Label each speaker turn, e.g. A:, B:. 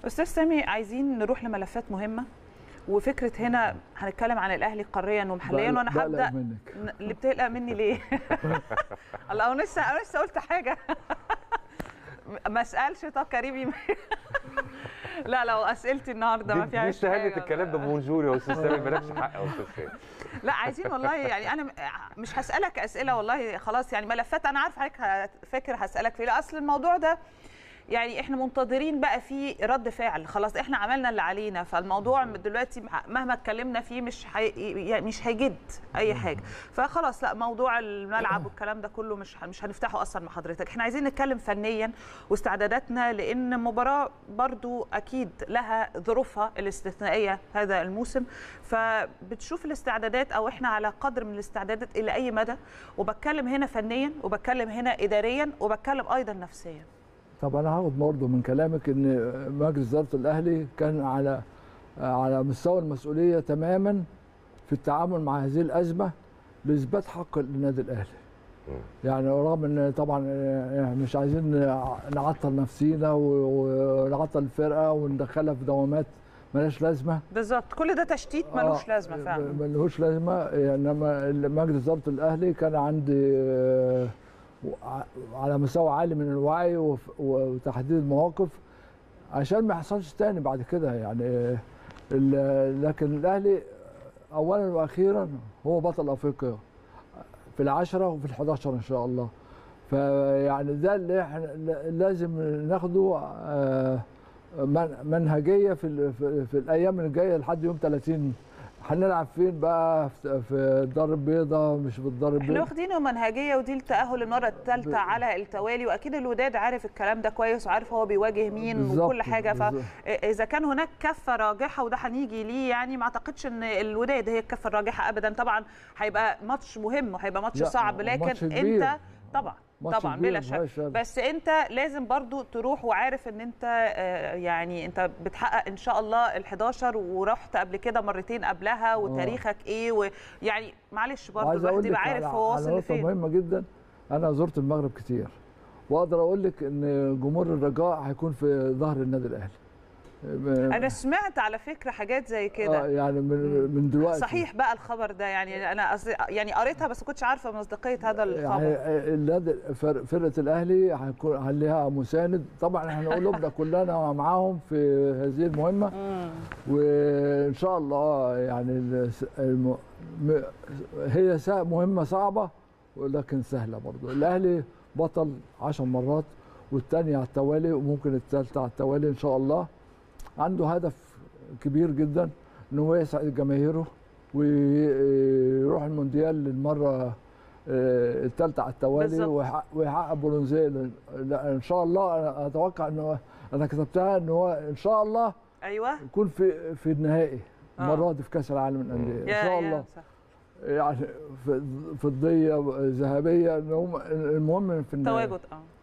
A: استاذ سامي عايزين نروح لملفات مهمه وفكره هنا هنتكلم عن الاهلي قاريا ومحليا
B: بقلق-
A: وانا
B: بقلق
A: هبدا
B: منك
A: ن- اللي بتقلق مني ليه؟ الله انا لسه انا لسه قلت حاجه ما اسالش طب كريمي لا لو اسئلتي النهارده ما
C: دي
A: فيهاش
C: استهانة
A: حاجه
C: الكلام ببونجور يا استاذ سامي مالكش حق يا استاذ سامي
A: لا عايزين والله يعني انا م- مش هسالك اسئله والله خلاص يعني ملفات انا عارفه حضرتك ه- فاكر هسالك فيه لا اصل الموضوع ده يعني احنا منتظرين بقى في رد فعل خلاص احنا عملنا اللي علينا فالموضوع دلوقتي مهما اتكلمنا فيه مش حي... يعني مش هيجد اي حاجه فخلاص لا موضوع الملعب والكلام ده كله مش ه- مش هنفتحه اصلا مع حضرتك احنا عايزين نتكلم فنيا واستعداداتنا لان مباراه برضو اكيد لها ظروفها الاستثنائيه هذا الموسم فبتشوف الاستعدادات او احنا على قدر من الاستعدادات الى اي مدى وبتكلم هنا فنيا وبتكلم هنا اداريا وبتكلم ايضا نفسيا
B: طب انا هاخد برضه من كلامك ان مجلس اداره الاهلي كان على على مستوى المسؤوليه تماما في التعامل مع هذه الازمه لاثبات حق النادي الاهلي. يعني رغم ان طبعا يعني مش عايزين نعطل نفسينا و- ونعطل الفرقه وندخلها في دوامات ملهاش لازمه
A: بالظبط كل ده تشتيت ملوش
B: آه،
A: لازمه فعلا
B: ملهوش لازمه انما مجلس اداره الاهلي كان عندي آه، وع- على مستوى عالي من الوعي وف- وتحديد المواقف عشان ما يحصلش تاني بعد كده يعني آه، ال- لكن الاهلي اولا واخيرا هو بطل افريقيا في العشره وفي الحداشر ان شاء الله فيعني ده اللي احنا لازم ناخده آه، من- منهجيه في ال- في- في الايام الجايه لحد يوم 30 هنلعب فين بقى في- في الدار البيضاء مش في الدار
A: احنا
B: البيضاء
A: واخدينه منهجيه ودي التاهل المره الثالثه على التوالي واكيد الوداد عارف الكلام ده كويس وعارف هو بيواجه مين
B: بالظبط،
A: وكل حاجه
B: بالظبط.
A: فاذا كان هناك كفه راجحه وده هنيجي ليه يعني ما اعتقدش ان الوداد هي الكفه الراجحه ابدا طبعا هيبقى ماتش مهم وهيبقى ماتش
B: لا،
A: صعب لكن
B: ماتش كبير.
A: انت طبعا
B: ماتش
A: طبعا
B: كبير،
A: بلا
B: ما
A: شك
B: فيهاش شك.
A: بس انت لازم برضو تروح وعارف ان انت آه، يعني انت بتحقق ان شاء الله ال11 ورحت قبل كده مرتين قبلها وتاريخك ايه ويعني معلش برضو
B: وعايز
A: الواحد
B: اقول لك
A: يبقى عارف
B: على-
A: هو
B: على
A: واصل
B: نقطه
A: لفين
B: مهمه جدا انا زرت المغرب كتير واقدر اقول لك ان جمهور الرجاء هيكون في ظهر النادي الاهلي
A: انا سمعت على فكره حاجات زي
B: آه
A: كده
B: يعني من من دلوقتي
A: صحيح بقى الخبر ده يعني انا أصل يعني قريتها بس ما كنتش عارفه مصداقيه هذا
B: يعني
A: الخبر
B: النادي فر- فرقه الاهلي هيكون لها مساند طبعا احنا قلوبنا كلنا معاهم في هذه المهمه
A: مم.
B: وان شاء الله يعني الس- الم... م- هي سا- مهمه صعبه ولكن سهله برضو الاهلي بطل عشر مرات والثانيه على التوالي وممكن الثالثه على التوالي ان شاء الله عنده هدف كبير جدا ان هو يسعد جماهيره ويروح المونديال للمره آه، الثالثه على التوالي
A: بالظبط.
B: ويحقق- ويحقق برونزيه لل- لا، ان شاء الله أنا اتوقع انه انا كتبتها ان هو ان شاء الله
A: ايوه
B: يكون في في النهائي
A: آه.
B: المره دي في كاس العالم للانديه ان
A: يا-
B: شاء
A: يا
B: الله
A: صح.
B: يعني في- فضيه ذهبيه إن هم- المهم في النهايه
A: تواجد اه